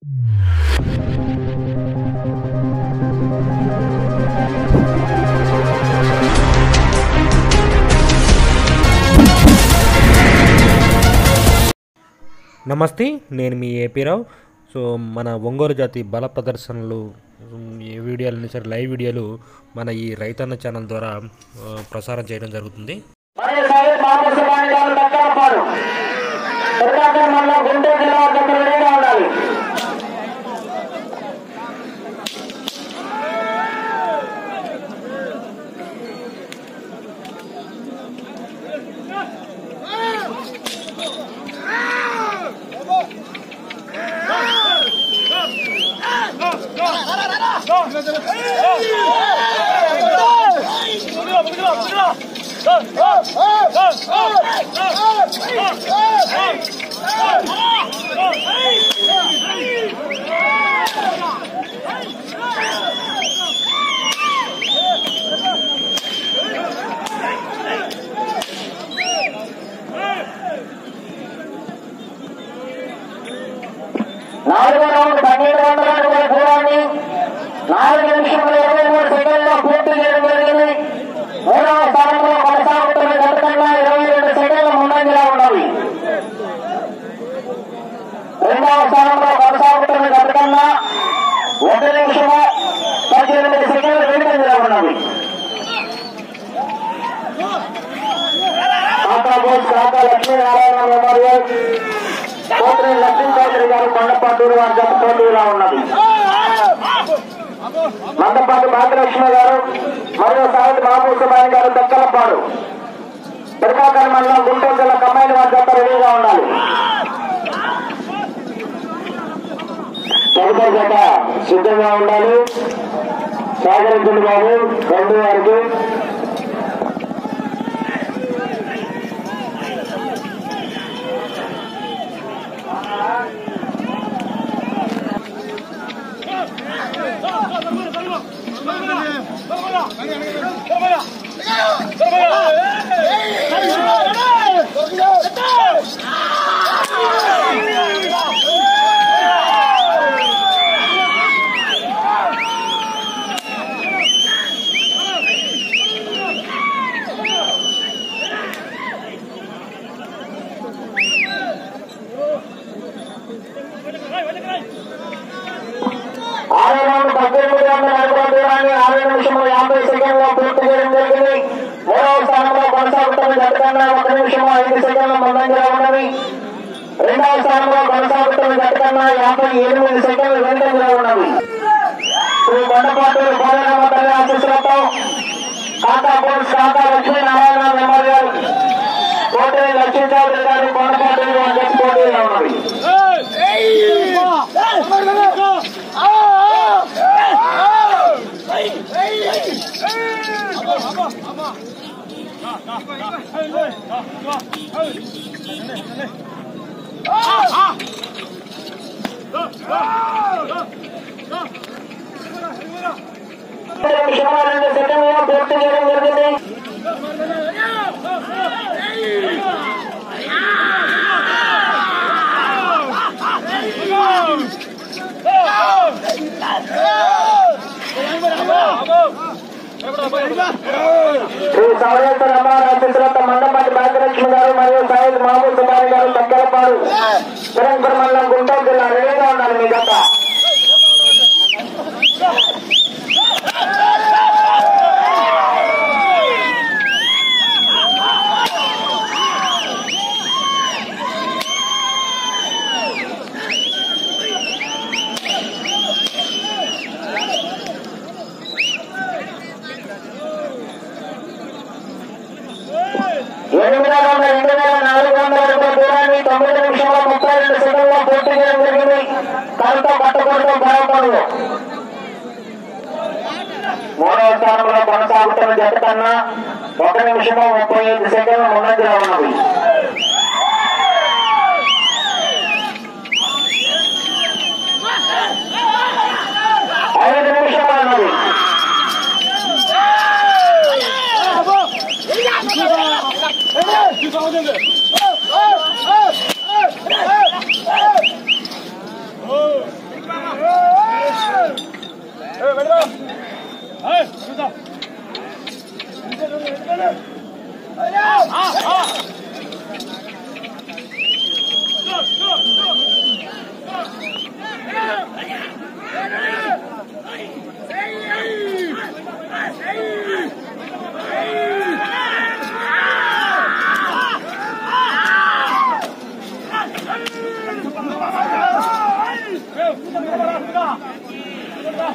నమస్తే నేను మీ ఏపీరావు సో మన ఒంగోలు జాతి బల ప్రదర్శనలు ఉమ్, ఈ వీడియోలని సరే లైవ్ వీడియోలు మన ఈ రైతన్న ఛానల్ ద్వారా ఆ, ప్రసారం చేయడం జరుగుతుంది మరియు సాయి మామూలు గారు దక్కాలపాడు శ్రీకాకుళం మండలం గుంటూరు జిల్లా వద్ద రెడీగా ఉండాలి నాలుగో రౌండ్ పన్నెండు వందల అడుగుల దూరాన్ని నాలుగు నిమిషముల ఇరవై మూడు సెకండ్లో పూర్తి చేయడం జరిగింది మూడవ స్థానంలో కొనసాగుతున్న గతకన్నా ఇరవై రెండు సెకండ్ల ముందంజలా ఉన్నవి రెండవ స్థానంలో కొనసాగుతున్న గతకన్నా ఒక నిమిషము పద్దెనిమిది సెకండ్లు వెనుకంజలా ఉన్నవి కాకా బోస్ కాకా లక్ష్మీనారాయణ మెమోరియల్ కోటరి లక్ష్మీ చౌదరి గారు కొండపాటూరు వారి జత పోటీగా ఉన్నది మందపాటి భాగ్యలక్ష్మి గారు మరియు సాహిత్ మహబూబ్ సుబాయి గారు దక్కలపాడు శ్రీకాకుళం మండలం గుంటూరు జిల్లా కమ్మాయిని వారి జత రెడీగా ఉండాలి తదుపరి జత సిద్ధంగా ఉండాలి సాగరించండి బాబు రెండు వారికి ఆరో రౌండ్ పద్దెనిమిది వందల అడుగుల దూరాన్ని ఆరు నిమిషముల యాభై సెకండ్లో పూర్తి చేయడం జరిగింది మూడవ స్థానంలో కొనసాగుతున్న జత కన్నా ఒక నిమిషము ఐదు సెకండ్ల ముందంజలో ఉన్నది రెండవ స్థానంలో కొనసాగుతున్న జత కన్నా యాభై ఎనిమిది సెకండ్లు వెనుకంజలో ఉన్నది శ్రీ కొండపాటూరు కోరగామ తల్లి ఆశీస్సులతో కాకా పోలీస్ కాకా లక్ష్మీనారాయణ మెమోరియల్ కోటరి లక్ష్మీ చౌదరి గారు కొండపాటూరు వారి పోటీగా ఉన్నది నిమిషముల రెండు సెకండ్లలో పూర్తి చేయడం జరిగింది శ్రీ సవరేశ్వర అమ్మవారి ఆశీస్సులతో మండపతి భాగ్యలక్ష్మి గారు మరియు సాయిద్ మహబూబ్ సుబారి గారు దగ్గరపాడు తిరంపూర్ మండలం గుంటూరు జిల్లా రెడీగా ఉండాలి మీ గత ఎనిమిది వందల రెండు వేల నాలుగు వందల అడుగుల దూరాన్ని తొమ్మిది నిమిషాల ముప్పై రెండు సెకండ్లో పూర్తి చేయడం జరిగింది కలతో పట్టకూడదు భయపడు మూడవ స్థానంలో కొనసాగుతున్న జత కన్నా ఒక నిమిషము ముప్పై ఐదు సెకండ్లు ముందంజలో ఉన్నది ఐదు నిమిషాలు ఉన్నది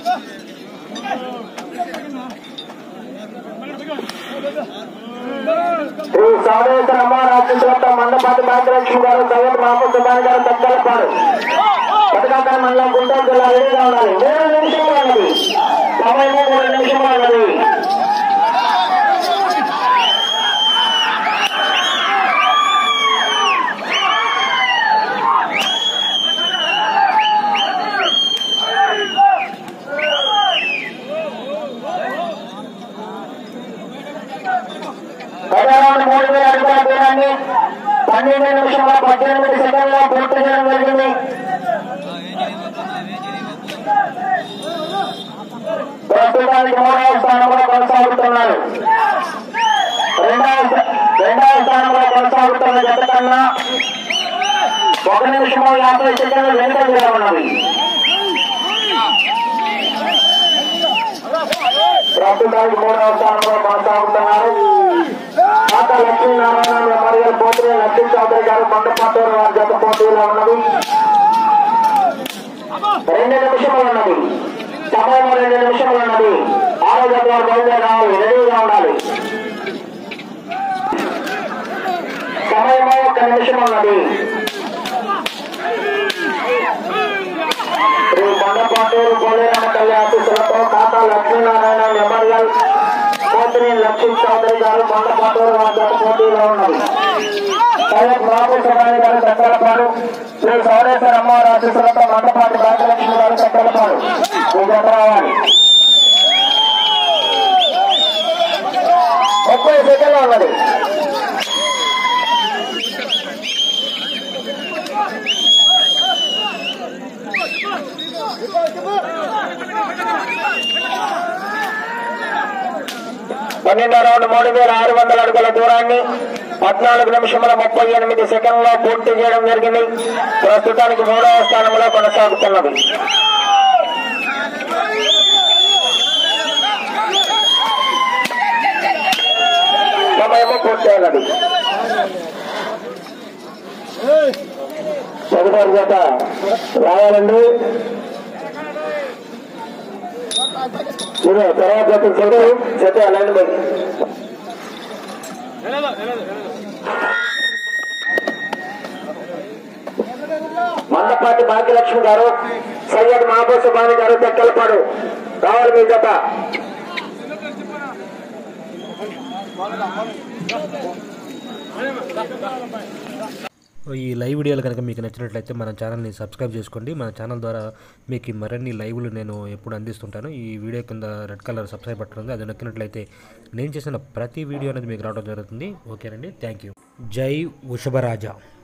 శ్రీ సౌరేశ్వర అమ్మవారి మండపాటి భాగ్యలక్ష్మి గారు సయ్యద్ మహమ్మద్ సుబాన్ గారు తగ్గలపాడు పథకాకర మండలం గుంటూరు జిల్లా రెడీగా ఉండాలి మూడు నిమిషంలో ఉన్నది సమయము మూడు నిమిషంలో ఉన్నది పదహారు మూడు వేల అడుగుల దూరాన్ని పన్నెండు నిమిషంలో పద్దెనిమిది సెకండ్లో పూర్తి చేయడం జరిగింది ప్రస్తుతానికి మూడవ స్థానంలో కొనసాగుతున్నారు రెండవ స్థ- రెండవ స్థానంలో కొనసాగుతున్న జత కన్నా ఒక నిమిషము యాభై సెకండ్లు వెనుకంజలో ఉన్నవి ప్రస్తుతానికి మూడవ స్థానంలో కొనసాగుతున్నారు పాత లక్ష్మీనారాయణ మెమోరియల్ పోటీ లక్ష్మీ చౌదరి గారు కొండపాటూరు వారి జత పోటీలో ఉన్నది రెండు నిమిషములు ఉన్నది సమయం రెండు నిమిషములు ఉన్నది ఆరో జత వారు బయలుదేరాలి రెడీగా ఉండాలి సమయము ఒక నిమిషం ఉన్నది శ్రీ కొండపాటూరు పోలేరమ్మ తల్లి ఆశీస్సులతో ఖాతా లక్ష్మీనారాయణ మెమోరియల్ పోతిని లక్ష్మీ చౌదరి గారు కొండపాటూరు వారి జత పోటీలో ఉన్నది సయ్యద్ మహబూబ్ సుబాని గారు చక్రపాడు శ్రీ సౌరేశ్వర అమ్మవారి ఆశీస్సులతో మండపాటి భాగ్యలక్ష్మి గారు చక్రపాడు ఈ జత రావాలి ముప్పై సెకండ్లు ఉన్నది పన్నెండో రౌండ్ మూడు వేల ఆరు వందల అడుగుల దూరాన్ని పద్నాలుగు నిమిషముల ముప్పై ఎనిమిది సెకండ్లో పూర్తి చేయడం జరిగింది ప్రస్తుతానికి మూడవ స్థానంలో కొనసాగుతున్నది సమయము పూర్తి అయినది తదుపరి జత రావాలండి ఇదే తర్వాత జత చెడు జత లైన్ బై మందపాటి భాగ్యలక్ష్మి గారు సయ్యద్ మహబూబ్ సుబాని గారు తెక్కలపాడు కావాలి మీ జత ఈ లైవ్ వీడియోలు కనుక మీకు నచ్చినట్లయితే మన ఛానల్ని సబ్స్క్రైబ్ చేసుకోండి మన ఛానల్ ద్వారా మీకు ఈ మరిన్ని లైవ్లు నేను ఎప్పుడు అందిస్తుంటాను ఈ వీడియో కింద రెడ్ కలర్ సబ్స్క్రైబ్ బటన్ ఉంది అది నొక్కినట్లయితే నేను చేసిన ప్రతి వీడియో అనేది మీకు రావడం జరుగుతుంది ఓకేనండి థ్యాంక్ యూ జై వృషభరాజా